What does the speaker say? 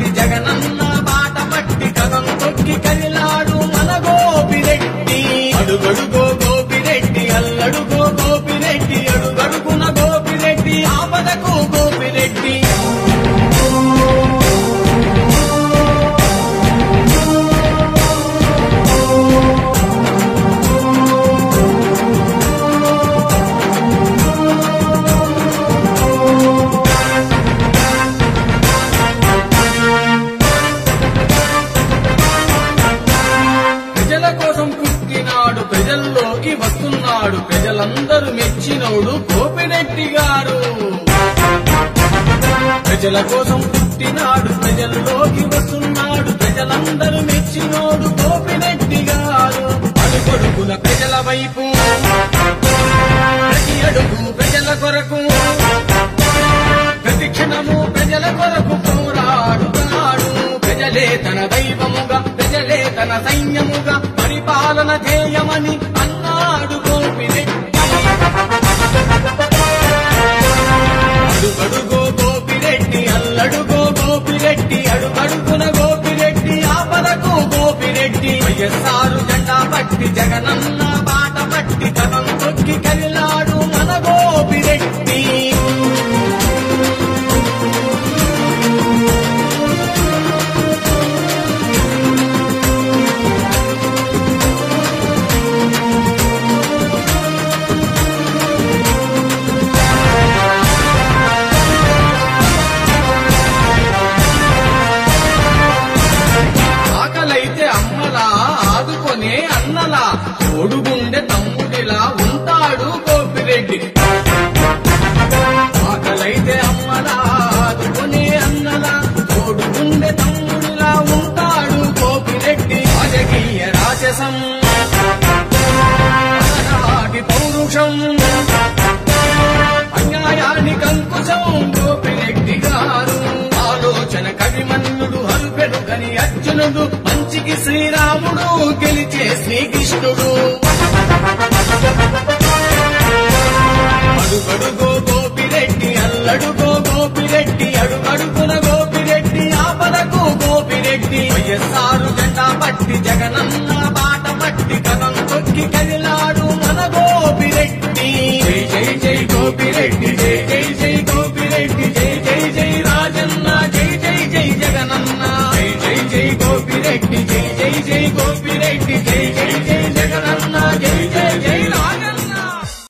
పట్టి జగనన్న బాట పట్టి కథం తొక్కి కదిలాడు మన గోపిరెడ్డి అడుగడుగో గోపిరెడ్డి అల్లడుగో గోపిరెడ్డి అడుగడుగున గోపిరెడ్డి ఆపదకు గోపిరెడ్డి ప్రజల కోసం పుట్టినాడు ప్రజల్లోకి వస్తున్నాడు ప్రజలందరూ మెచ్చినోడు గోపిరెడ్డి గారు ప్రజల కోసం పుట్టినాడు ప్రజల్లోకి వస్తున్నాడు ప్రజలందరూ మెచ్చినోడు గోపిరెడ్డి గారు అడుగడుగున ప్రజల వైపు ప్రతి అడుగు ప్రజల కొరకు ప్రతి క్షణము ప్రజల కొరకు పోరాడుతాడు ప్రజలే తన దైవముగా ప్రజలే తన సైన్యముగా పరిపాలన ధ్యేయమని అన్నాడు గోపిరెడ్డి అడుగడుగో గోపిరెడ్డి అల్లడుగో గోపిరెడ్డి అడుగడుగున గోపిరెడ్డి ఆపదకు గోపిరెడ్డి వైఎస్ఆర్ జెండా పట్టి జగనన్న బాట పట్టి కథం తొక్కి కదిలాడు మన గోపిరెడ్డి ఆకలైతే అమ్మలా ఆదుకొనే అన్నలా ఓడుగుండె తమ్ముడిలా ఉంటాడు గోపిరెడ్డి ఆకలైతే అమ్మలా ఆదుకొనే అన్నలా ఓడుగుండె తమ్ముడిలా ఉంటాడు గోపిరెడ్డి రాజకీయ రాజసం అలనాటి పౌరుషం అన్యాయానికి అంకుశం గోపిరెడ్డి గారు ఆలోచన కవిమన్యుడు హరుపెడు కని అర్జునుడు మంచికి శ్రీరాముడు గెలిచే శ్రీకృష్ణుడు అడుగడుగో గోపిరెడ్డి అల్లడుగో గోపిరెడ్డి అడుగడుగున గోపిరెడ్డి ఆపదకు గోపిరెడ్డి వైఎస్ఆర్ జెండా పట్టి జగనన్న